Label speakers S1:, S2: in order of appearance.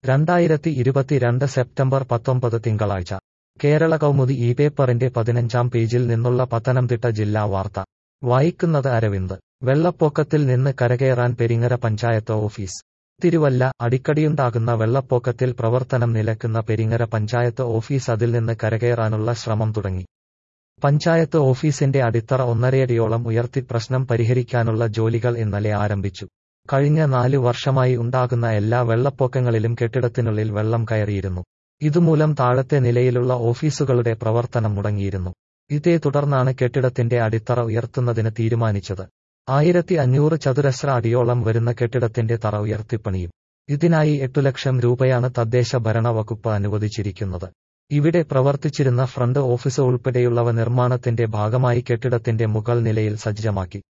S1: രണ്ടായിരത്തി ഇരുപത്തിരണ്ട് സെപ്റ്റംബർ പത്തൊമ്പത് തിങ്കളാഴ്ച കേരള കൗമുദി ഈ പേപ്പറിന്റെ പതിനഞ്ചാം പേജിൽ നിന്നുള്ള പത്തനംതിട്ട ജില്ലാ വാർത്ത വായിക്കുന്നത് അരവിന്ദ് വെള്ളപ്പൊക്കത്തിൽ നിന്ന് കരകയറാൻ പെരിങ്ങര പഞ്ചായത്ത് ഓഫീസ് തിരുവല്ല അടിക്കടിയുണ്ടാകുന്ന വെള്ളപ്പൊക്കത്തിൽ പ്രവർത്തനം നിലക്കുന്ന പെരിങ്ങര പഞ്ചായത്ത് ഓഫീസ് അതിൽ നിന്ന് കരകയറാനുള്ള ശ്രമം തുടങ്ങി പഞ്ചായത്ത് ഓഫീസിന്റെ അടിത്തറ ഒന്നരയടിയോളം ഉയർത്തി പ്രശ്നം പരിഹരിക്കാനുള്ള ജോലികൾ ഇന്നലെ ആരംഭിച്ചു കഴിഞ്ഞ നാലു വർഷമായി ഉണ്ടാകുന്ന എല്ലാ വെള്ളപ്പൊക്കങ്ങളിലും കെട്ടിടത്തിനുള്ളിൽ വെള്ളം കയറിയിരുന്നു ഇതുമൂലം താഴത്തെ നിലയിലുള്ള ഓഫീസുകളുടെ പ്രവർത്തനം മുടങ്ങിയിരുന്നു ഇതേ തുടർന്നാണ് കെട്ടിടത്തിന്റെ അടിത്തറ ഉയർത്തുന്നതിന് തീരുമാനിച്ചത് ആയിരത്തി അഞ്ഞൂറ് ചതുരശ്ര അടിയോളം വരുന്ന കെട്ടിടത്തിന്റെ തറ ഉയർത്തിപ്പണിയും ഇതിനായി എട്ടു ലക്ഷം രൂപയാണ് തദ്ദേശ ഭരണ വകുപ്പ് അനുവദിച്ചിരിക്കുന്നത് ഇവിടെ പ്രവർത്തിച്ചിരുന്ന ഫ്രണ്ട് ഓഫീസ് ഉൾപ്പെടെയുള്ളവ നിർമ്മാണത്തിന്റെ ഭാഗമായി കെട്ടിടത്തിന്റെ മുകൾ നിലയിൽ സജ്ജമാക്കി